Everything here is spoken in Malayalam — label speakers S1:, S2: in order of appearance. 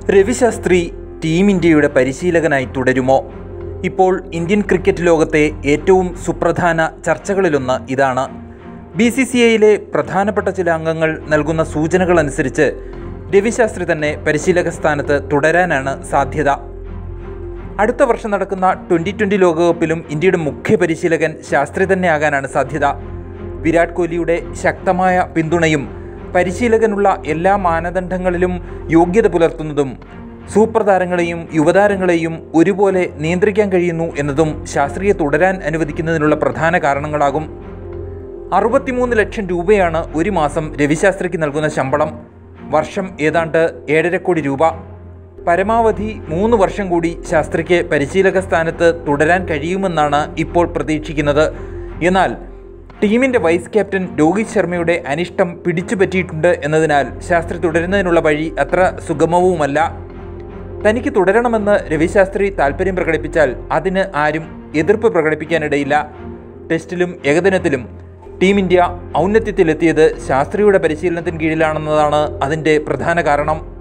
S1: രവിശാസ്ത്രി ടീം ഇന്ത്യയുടെ പരിശീലകനായി തുടരുമോ ഇപ്പോൾ ഇന്ത്യൻ ക്രിക്കറ്റ് ലോകത്തെ ഏറ്റവും സുപ്രധാന ചർച്ചകളിലൊന്ന് ഇതാണ് ബി സി സി ഐയിലെ പ്രധാനപ്പെട്ട ചില അംഗങ്ങൾ നൽകുന്ന സൂചനകൾ അനുസരിച്ച് രവിശാസ്ത്രി തന്നെ പരിശീലക സ്ഥാനത്ത് തുടരാനാണ് സാധ്യത അടുത്ത വർഷം നടക്കുന്ന ട്വൻ്റി ട്വൻ്റി ലോകകപ്പിലും ഇന്ത്യയുടെ മുഖ്യ പരിശീലകൻ ശാസ്ത്രി തന്നെയാകാനാണ് സാധ്യത വിരാട് കോഹ്ലിയുടെ ശക്തമായ പിന്തുണയും പരിശീലകനുള്ള എല്ലാ മാനദണ്ഡങ്ങളിലും യോഗ്യത പുലർത്തുന്നതും സൂപ്പർ താരങ്ങളെയും യുവതാരങ്ങളെയും ഒരുപോലെ നിയന്ത്രിക്കാൻ കഴിയുന്നു എന്നതും ശാസ്ത്രിയെ തുടരാൻ അനുവദിക്കുന്നതിനുള്ള പ്രധാന കാരണങ്ങളാകും അറുപത്തിമൂന്ന് ലക്ഷം രൂപയാണ് ഒരു മാസം രവിശാസ്ത്രിക്ക് നൽകുന്ന ശമ്പളം വർഷം ഏതാണ്ട് ഏഴര കോടി രൂപ പരമാവധി മൂന്ന് വർഷം കൂടി ശാസ്ത്രിക്ക് പരിശീലക സ്ഥാനത്ത് തുടരാൻ കഴിയുമെന്നാണ് ഇപ്പോൾ പ്രതീക്ഷിക്കുന്നത് എന്നാൽ ടീമിൻ്റെ വൈസ് ക്യാപ്റ്റൻ രോഹിത് ശർമ്മയുടെ അനിഷ്ടം പിടിച്ചുപറ്റിയിട്ടുണ്ട് എന്നതിനാൽ ശാസ്ത്രി തുടരുന്നതിനുള്ള വഴി അത്ര സുഗമവുമല്ല തനിക്ക് തുടരണമെന്ന് രവിശാസ്ത്രി താൽപ്പര്യം പ്രകടിപ്പിച്ചാൽ അതിന് ആരും എതിർപ്പ് പ്രകടിപ്പിക്കാനിടയില്ല ടെസ്റ്റിലും ഏകദിനത്തിലും ടീം ഇന്ത്യ ഔന്നത്യത്തിലെത്തിയത് ശാസ്ത്രിയുടെ പരിശീലനത്തിന് കീഴിലാണെന്നതാണ് അതിൻ്റെ പ്രധാന കാരണം